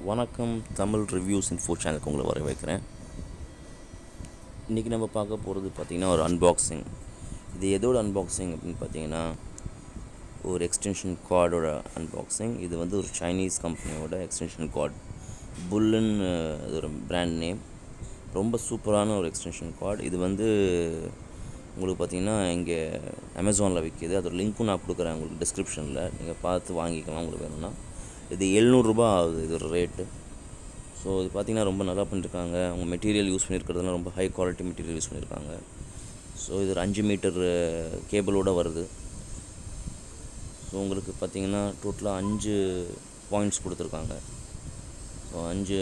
வணக்கம் Tamil reviews info சேனலுக்கு உங்களை வர வைக்கிறேன் இன்றைக்கி நம்ம பார்க்க போகிறது பார்த்திங்கன்னா ஒரு அன்பாக்சிங் இது எதோட அன்பாக்சிங் அப்படின்னு பார்த்தீங்கன்னா ஒரு எக்ஸ்டென்ஷன் கார்டோட அன்பாக்சிங் இது வந்து ஒரு சைனீஸ் கம்பெனியோட எக்ஸ்டென்ஷன் கார்டு புல்லுன்னு அது ஒரு பிராண்ட் நேம் ரொம்ப சூப்பரான ஒரு எக்ஸ்டென்ஷன் கார்டு இது வந்து உங்களுக்கு பார்த்தீங்கன்னா இங்கே அமேசானில் விற்கிது அதோட லிங்க்கும் நான் கொடுக்குறேன் உங்களுக்கு டிஸ்கிரிப்ஷனில் நீங்கள் பார்த்து வாங்கிக்கலாம் உங்களுக்கு வேணும்னா இது எழுநூறுபா ஆகுது இது ஒரு ரேட்டு ஸோ இது பார்த்தீங்கன்னா ரொம்ப நல்லா பண்ணியிருக்காங்க அவங்க மெட்டீரியல் யூஸ் பண்ணியிருக்கிறதுலாம் ரொம்ப ஹை குவாலிட்டி மெட்டீரியல் யூஸ் பண்ணியிருக்காங்க ஸோ இது ஒரு அஞ்சு மீட்டர் கேபிளோடு வருது ஸோ உங்களுக்கு பார்த்தீங்கன்னா டோட்டலாக அஞ்சு பாயிண்ட்ஸ் கொடுத்துருக்காங்க ஸோ அஞ்சு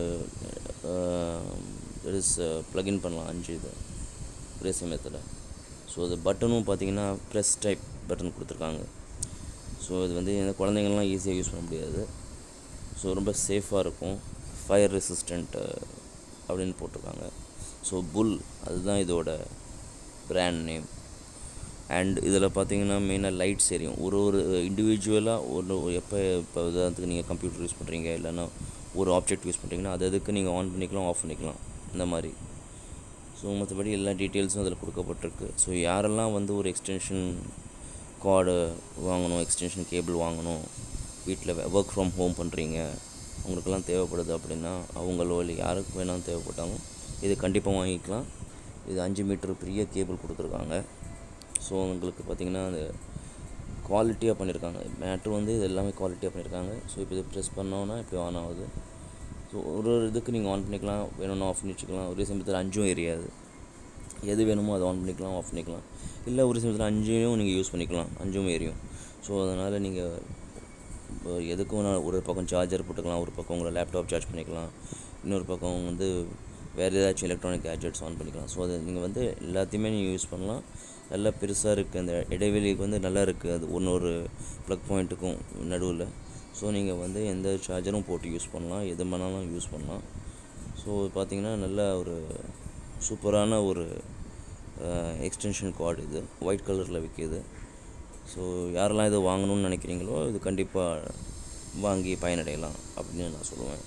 இஸ் ப்ளக்இன் பண்ணலாம் அஞ்சு இது ஒரே சமயத்தில் ஸோ அது பட்டனும் பார்த்தீங்கன்னா ப்ரெஸ் டைப் பட்டன் கொடுத்துருக்காங்க ஸோ இது வந்து எந்த குழந்தைங்கள்லாம் ஈஸியாக யூஸ் பண்ண முடியாது ஸோ ரொம்ப சேஃபாக இருக்கும் ஃபயர் ரெசிஸ்டண்ட் அப்படின்னு போட்டிருக்காங்க ஸோ புல் அதுதான் இதோட பிராண்ட் நேம் அண்ட் இதில் பார்த்தீங்கன்னா மெயினாக லைட்ஸ் எரியும் ஒரு ஒரு இண்டிவிஜுவலாக ஒரு எப்போ இப்போ உதாரணத்துக்கு நீங்கள் கம்ப்யூட்டர் யூஸ் பண்ணுறீங்க இல்லைன்னா ஒரு ஆப்ஜெக்ட் யூஸ் பண்ணுறீங்கன்னா அது அதுக்கு நீங்கள் ஆன் பண்ணிக்கலாம் ஆஃப் பண்ணிக்கலாம் இந்த மாதிரி ஸோ மற்றபடி எல்லா டீட்டெயில்ஸும் அதில் கொடுக்கப்பட்டிருக்கு ஸோ யாரெல்லாம் வந்து ஒரு எக்ஸ்டென்ஷன் கார்டு வாங்கணும் எக்ஸ்டென்ஷன் கேபிள் வாங்கணும் வீட்டில் ஒர்க் ஃப்ரம் ஹோம் பண்ணுறீங்க உங்களுக்கெல்லாம் தேவைப்படுது அப்படின்னா அவங்களோ இல்லை யாருக்கு வேணாலும் தேவைப்பட்டாலும் இது கண்டிப்பாக வாங்கிக்கலாம் இது அஞ்சு மீட்டர் பெரிய கேபிள் கொடுத்துருக்காங்க ஸோ உங்களுக்கு பார்த்திங்கன்னா அந்த குவாலிட்டியாக பண்ணியிருக்காங்க மேட்ரு வந்து இது எல்லாமே குவாலிட்டியாக பண்ணியிருக்காங்க ஸோ இப்போ இதை ப்ரெஸ் பண்ணோன்னா இப்படி ஆன் ஆகுது ஸோ ஒரு ஒரு இதுக்கு நீங்கள் ஆன் பண்ணிக்கலாம் வேணும்னா ஆஃப் பண்ணி வச்சுக்கலாம் ஒரே சமயத்தில் அஞ்சும் எரியாது எது வேணுமோ அதை ஆன் பண்ணிக்கலாம் ஆஃப் பண்ணிக்கலாம் இல்லை ஒரு சமயத்தில் அஞ்சையும் நீங்கள் யூஸ் பண்ணிக்கலாம் அஞ்சும் எரியும் ஸோ அதனால் நீங்கள் எதுக்கும் வேணால் ஒரு பக்கம் சார்ஜர் போட்டுக்கலாம் ஒரு பக்கம் உங்களை லேப்டாப் சார்ஜ் பண்ணிக்கலாம் இன்னொரு பக்கம் வந்து வேறு ஏதாச்சும் எலக்ட்ரானிக் கேஜெட்ஸ் ஆன் பண்ணிக்கலாம் ஸோ அது நீங்கள் வந்து எல்லாத்தையுமே நீங்கள் யூஸ் பண்ணலாம் நல்லா பெருசாக இருக்குது அந்த இடைவெளிக்கு வந்து நல்லா இருக்குது அது ஒன்று ஒரு ப்ளக் பாயிண்ட்டுக்கும் நடுவில் ஸோ நீங்கள் வந்து எந்த சார்ஜரும் போட்டு யூஸ் பண்ணலாம் எது வேணாலும் யூஸ் பண்ணலாம் ஸோ பார்த்தீங்கன்னா நல்ல ஒரு சூப்பரான ஒரு எக்ஸ்டென்ஷன் கார்டு இது ஒயிட் கலரில் விற்கிது ஸோ யாரெல்லாம் இதை வாங்கணும்னு நினைக்கிறீங்களோ இது கண்டிப்பாக வாங்கி பயனடையலாம் அப்படின்னு நான் சொல்லுவேன்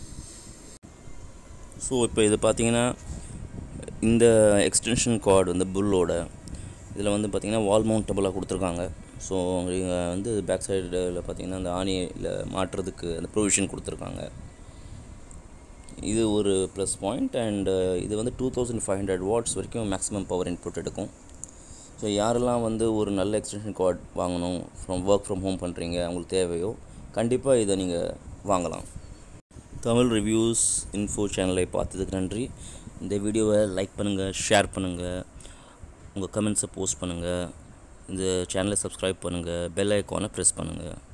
ஸோ இப்போ இது பார்த்தீங்கன்னா இந்த எக்ஸ்டென்ஷன் கார்டு வந்து புல்லோட இதில் வந்து பார்த்திங்கன்னா வால் மவுண்டபுளாக கொடுத்துருக்காங்க ஸோ நீங்கள் வந்து பேக் சைடில் பார்த்தீங்கன்னா அந்த ஆணியில் மாட்டுறதுக்கு அந்த ப்ரொவிஷன் கொடுத்துருக்காங்க இது ஒரு ப்ளஸ் பாயிண்ட் அண்டு இது வந்து two thousand five hundred watts வரைக்கும் மேக்ஸிமம் பவர் இன்புட் எடுக்கும் ஸோ யாரெல்லாம் வந்து ஒரு நல்ல எக்ஸ்டென்ஷன் கார்டு வாங்கணும் ஃப்ரம் ஒர்க் ஃப்ரம் ஹோம் பண்ணுறீங்க அவங்களுக்கு தேவையோ கண்டிப்பாக இதை நீங்கள் வாங்கலாம் தமிழ் ரிவ்யூஸ் இன்ஃபோ சேனலை பார்த்ததுக்கு நன்றி இந்த வீடியோவை லைக் பண்ணுங்கள் ஷேர் பண்ணுங்கள் உங்கள் கமெண்ட்ஸை போஸ்ட் பண்ணுங்கள் இந்த சேனலை சப்ஸ்கிரைப் பண்ணுங்கள் பெல் ஐக்கானை ப்ரெஸ் பண்ணுங்கள்